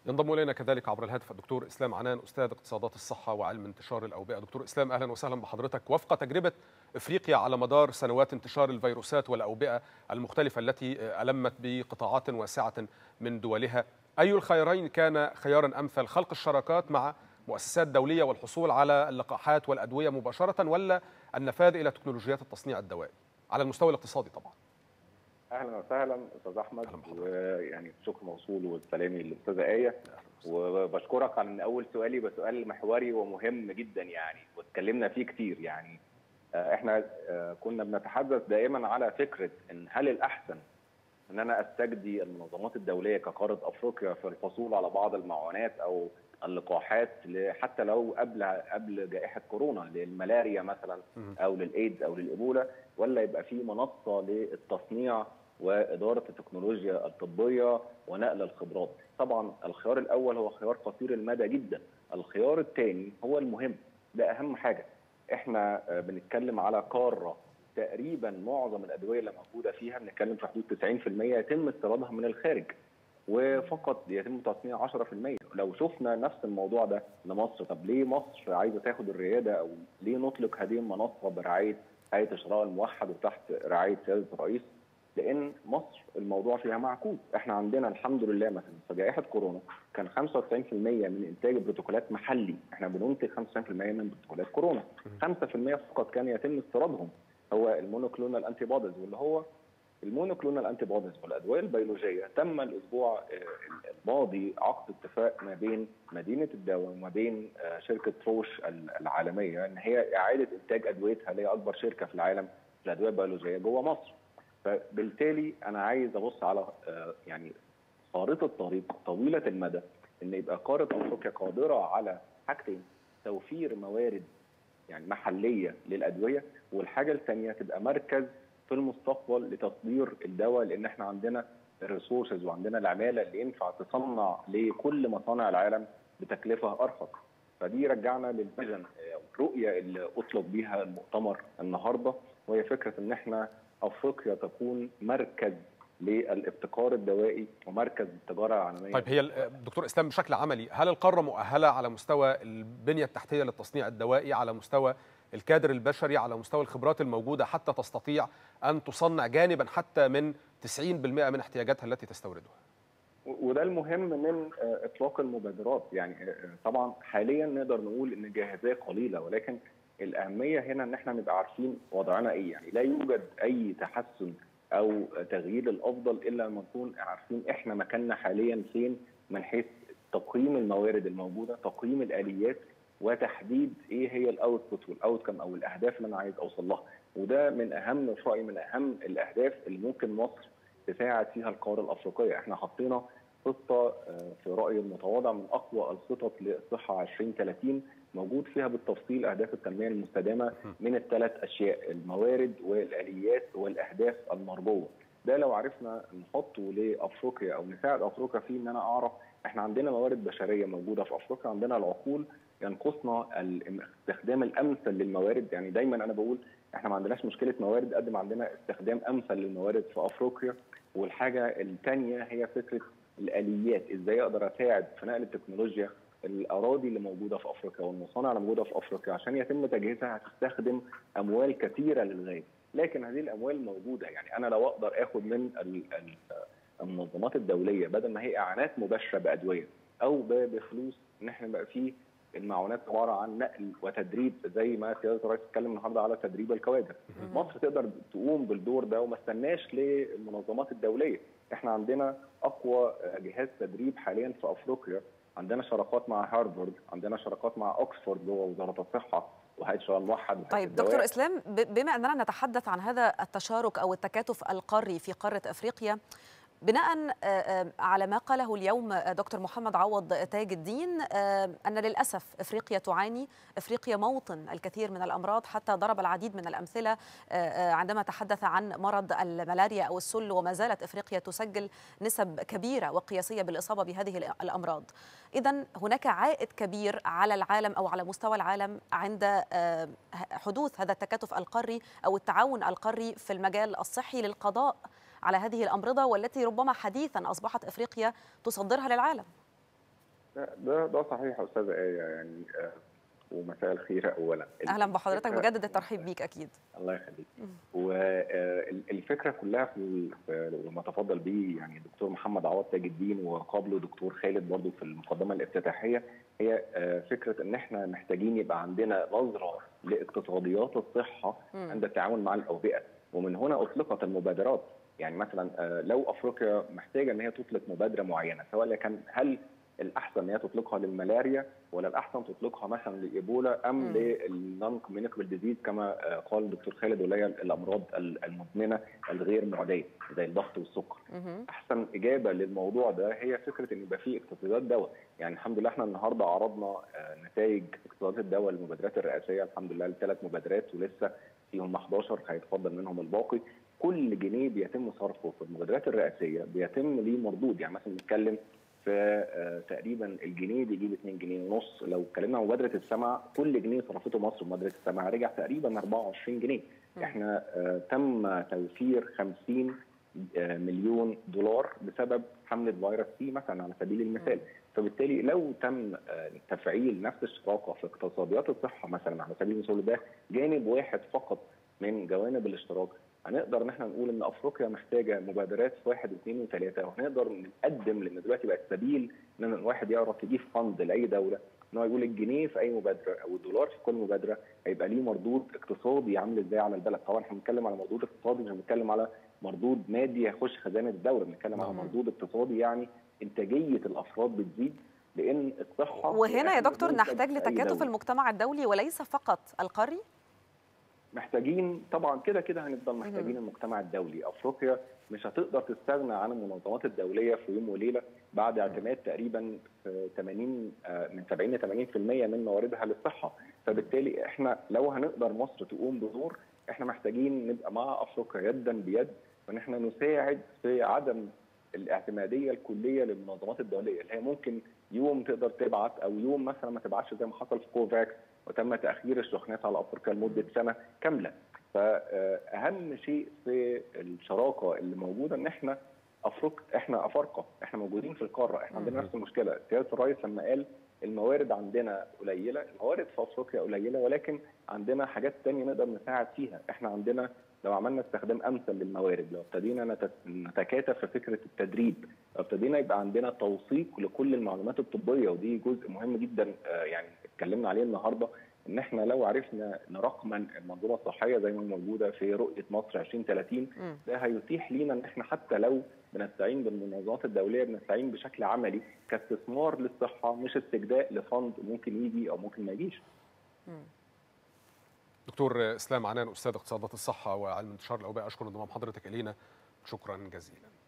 ينضم الينا كذلك عبر الهاتف الدكتور اسلام عنان استاذ اقتصادات الصحه وعلم انتشار الاوبئه دكتور اسلام اهلا وسهلا بحضرتك وفق تجربه افريقيا على مدار سنوات انتشار الفيروسات والاوبئه المختلفه التي المت بقطاعات واسعه من دولها اي الخيارين كان خيارا امثل خلق الشراكات مع مؤسسات دوليه والحصول على اللقاحات والادويه مباشره ولا النفاذ الى تكنولوجيات التصنيع الدوائي على المستوى الاقتصادي طبعا اهلا وسهلا استاذ احمد ويعني الشكر موصول والسلامي للاستاذه ايه وبشكرك على ان اول سؤالي يبقى سؤال محوري ومهم جدا يعني واتكلمنا فيه كتير يعني احنا كنا بنتحدث دائما على فكره ان هل الاحسن ان انا استجدي المنظمات الدوليه كقاره افريقيا في الحصول على بعض المعونات او اللقاحات حتى لو قبل قبل جائحه كورونا للملاريا مثلا او للايدز او للايبولا ولا يبقى في منصه للتصنيع واداره التكنولوجيا الطبيه ونقل الخبرات. طبعا الخيار الاول هو خيار قصير المدى جدا، الخيار الثاني هو المهم ده اهم حاجه. احنا بنتكلم على قاره تقريبا معظم الادويه اللي موجوده فيها بنتكلم في حدود 90% يتم استيرادها من الخارج. وفقط يتم تصنيع 10% لو شفنا نفس الموضوع ده لمصر طب ليه مصر عايزه تاخد الرياده او ليه نطلق هذه المنصه برعايه هيئه الشراء الموحد وتحت رعايه سياده الرئيس لان مصر الموضوع فيها معكوس احنا عندنا الحمد لله مثلا في جائحه كورونا كان 95% من انتاج البروتوكولات محلي احنا بننتج 95% من بروتوكولات كورونا 5% فقط كان يتم استيرادهم هو المونوكلونال انتي بوديز واللي هو المونوكلونال انتي بوديز والادويه البيولوجيه تم الاسبوع الماضي عقد اتفاق ما بين مدينه الدواء وما بين شركه روش العالميه ان هي اعاده انتاج ادويتها اللي هي اكبر شركه في العالم في الادويه البيولوجيه جوه مصر. فبالتالي انا عايز ابص على يعني خارطه طريق طويله المدى ان يبقى قاره افريقيا قادره على حاجتين توفير موارد يعني محليه للادويه والحاجه الثانيه تبقى مركز في المستقبل لتصدير الدواء لان احنا عندنا الريسورسز وعندنا العماله اللي ينفع تصنع لكل مصانع العالم بتكلفه ارخص فدي رجعنا للفيجن الرؤيه اللي اطلق بيها المؤتمر النهارده وهي فكره ان احنا افريقيا تكون مركز للابتكار الدوائي ومركز التجاره العالميه طيب هي دكتور اسلام بشكل عملي هل القاره مؤهله على مستوى البنيه التحتيه للتصنيع الدوائي على مستوى الكادر البشري على مستوى الخبرات الموجودة حتى تستطيع أن تصنع جانبا حتى من 90% من احتياجاتها التي تستوردها وده المهم من اطلاق المبادرات يعني طبعا حاليا نقدر نقول ان الجاهزيه قليله ولكن الاهميه هنا ان احنا نبقى عارفين وضعنا ايه يعني لا يوجد اي تحسن او تغيير الافضل الا لما نكون عارفين احنا مكاننا حاليا فين من حيث تقييم الموارد الموجوده تقييم الاليات وتحديد ايه هي الاوتبوت والاوتكم او الاهداف اللي انا عايز اوصل لها وده من اهم في رايي من اهم الاهداف اللي ممكن مصر تساعد فيها القاره الافريقيه احنا حطينا خطه في رايي المتواضع من اقوى الخطط للصحه 2030 موجود فيها بالتفصيل اهداف التنميه المستدامه من الثلاث اشياء الموارد والاليات والاهداف المرجوه ده لو عرفنا نحطه لافريقيا او نساعد افريقيا فيه ان انا اعرف احنا عندنا موارد بشريه موجوده في افريقيا عندنا العقول ينقصنا الاستخدام الامثل للموارد يعني دايما انا بقول احنا ما عندناش مشكله موارد قد ما عندنا استخدام امثل للموارد في افريقيا والحاجه الثانيه هي فكره الاليات ازاي اقدر اساعد في نقل التكنولوجيا الاراضي اللي موجوده في افريقيا والمصانع اللي موجوده في افريقيا عشان يتم تجهيزها هتستخدم اموال كثيره للغايه لكن هذه الاموال موجوده يعني انا لو اقدر اخد من المنظمات الدوليه بدل ما هي اعانات مباشره بادويه او بفلوس ان احنا بقى فيه المعونات عباره عن نقل وتدريب زي ما سياده الرئيس اتكلم النهارده على تدريب الكوادر. مصر تقدر تقوم بالدور ده وما استناش للمنظمات الدوليه، احنا عندنا اقوى جهاز تدريب حاليا في افريقيا، عندنا شراكات مع هارفارد، عندنا شراكات مع اوكسفورد جوه وزاره الصحه وهيئه الشراء الموحد طيب دكتور اسلام بما اننا نتحدث عن هذا التشارك او التكاتف القاري في قاره افريقيا بناء على ما قاله اليوم دكتور محمد عوض تاج الدين ان للاسف افريقيا تعاني افريقيا موطن الكثير من الامراض حتى ضرب العديد من الامثله عندما تحدث عن مرض الملاريا او السل وما زالت افريقيا تسجل نسب كبيره وقياسيه بالاصابه بهذه الامراض اذا هناك عائد كبير على العالم او على مستوى العالم عند حدوث هذا التكاتف القاري او التعاون القاري في المجال الصحي للقضاء على هذه الأمراض والتي ربما حديثا أصبحت إفريقيا تصدرها للعالم ده ده صحيح يا استاذه ايه يعني ومساء الخير اولا اهلا بحضرتك بجدد الترحيب بيك اكيد الله يخليك والفكره كلها في وما تفضل به يعني الدكتور محمد عوض تاج الدين وقبله دكتور خالد برضو في المقدمه الافتتاحيه هي فكره ان احنا محتاجين يبقى عندنا نظره لاقتصاديات الصحه عند التعامل مع الاوبئه ومن هنا اطلقت المبادرات يعني مثلا لو افريقيا محتاجه ان هي تطلق مبادره معينه سواء كان هل الاحسن ان هي تطلقها للملاريا ولا الاحسن تطلقها مثلا لايبولا ام للنون كوميونيكابل ديزيز كما قال الدكتور خالد ولا هي الامراض المزمنه الغير معديه زي الضغط والسكر. مم. احسن اجابه للموضوع ده هي فكره ان يبقى في اقتصادات دواء، يعني الحمد لله احنا النهارده عرضنا نتائج اقتصادات الدواء للمبادرات الرئاسيه الحمد لله لثلاث مبادرات ولسه فيهم 11 هيتفضل منهم الباقي. كل جنيه بيتم صرفه في المبادرات الرئاسيه بيتم ليه مردود يعني مثلا بنتكلم في تقريبا الجنيه بيجيب 2 جنيه ونص لو اتكلمنا عن مبادره السمع كل جنيه صرفته مصر في مبادره السمع رجع تقريبا 24 جنيه احنا تم توفير 50 مليون دولار بسبب حمله فيروس سي مثلا على سبيل المثال فبالتالي لو تم تفعيل نفس الشراكه في اقتصاديات الصحه مثلا على سبيل المثال ده جانب واحد فقط من جوانب الاشتراك هنقدر ان احنا نقول ان افريقيا محتاجه مبادرات في واحد واثنين وثلاثه وهنقدر نقدم لان دلوقتي بقى السبيل ان الواحد يعرف يجيب فند لاي دوله ان هو يقول الجنيه في اي مبادره او الدولار في كل مبادره هيبقى ليه مردود اقتصادي عامل ازاي على البلد طبعا احنا بنتكلم على مردود اقتصادي مش بنتكلم على مردود مادي هيخش خزانه الدوله بنتكلم على مردود اقتصادي يعني انتاجيه الافراد بتزيد لان الصحه وهنا يا دكتور نحتاج لتكاتف المجتمع الدولي وليس فقط القاري محتاجين طبعا كده كده هنفضل محتاجين المجتمع الدولي افريقيا مش هتقدر تستغنى عن المنظمات الدوليه في يوم وليله بعد اعتماد تقريبا 80 من 70 ل 80% من مواردها للصحه فبالتالي احنا لو هنقدر مصر تقوم بدور احنا محتاجين نبقى مع افريقيا يدا بيد وان احنا نساعد في عدم الاعتماديه الكليه للمنظمات الدوليه اللي هي ممكن يوم تقدر تبعت او يوم مثلا ما تبعتش زي ما حصل في كوفاكس وتم تاخير الشحنات على افريقيا لمده سنه كامله فاهم شيء في الشراكه اللي موجوده ان احنا افريقيا احنا افارقه احنا موجودين في القاره احنا عندنا نفس المشكله سياده الرئيس لما قال الموارد عندنا قليله الموارد في افريقيا قليله ولكن عندنا حاجات تانية نقدر نساعد فيها احنا عندنا لو عملنا استخدام امثل للموارد لو ابتدينا نتكاتف في فكره التدريب لو ابتدينا يبقى عندنا توثيق لكل المعلومات الطبيه ودي جزء مهم جدا يعني اتكلمنا عليه النهارده ان احنا لو عرفنا نرقمن المنظومه الصحيه زي ما موجوده في رؤيه مصر 2030 ده هيتيح لينا ان احنا حتى لو بنستعين بالمنظمات الدوليه بنستعين بشكل عملي كاستثمار للصحه مش استجداء لفند ممكن يجي او ممكن ما يجيش. دكتور اسلام عنان استاذ اقتصادات الصحه وعلم انتشار الاوبئه اشكر انضمام حضرتك الينا شكرا جزيلا.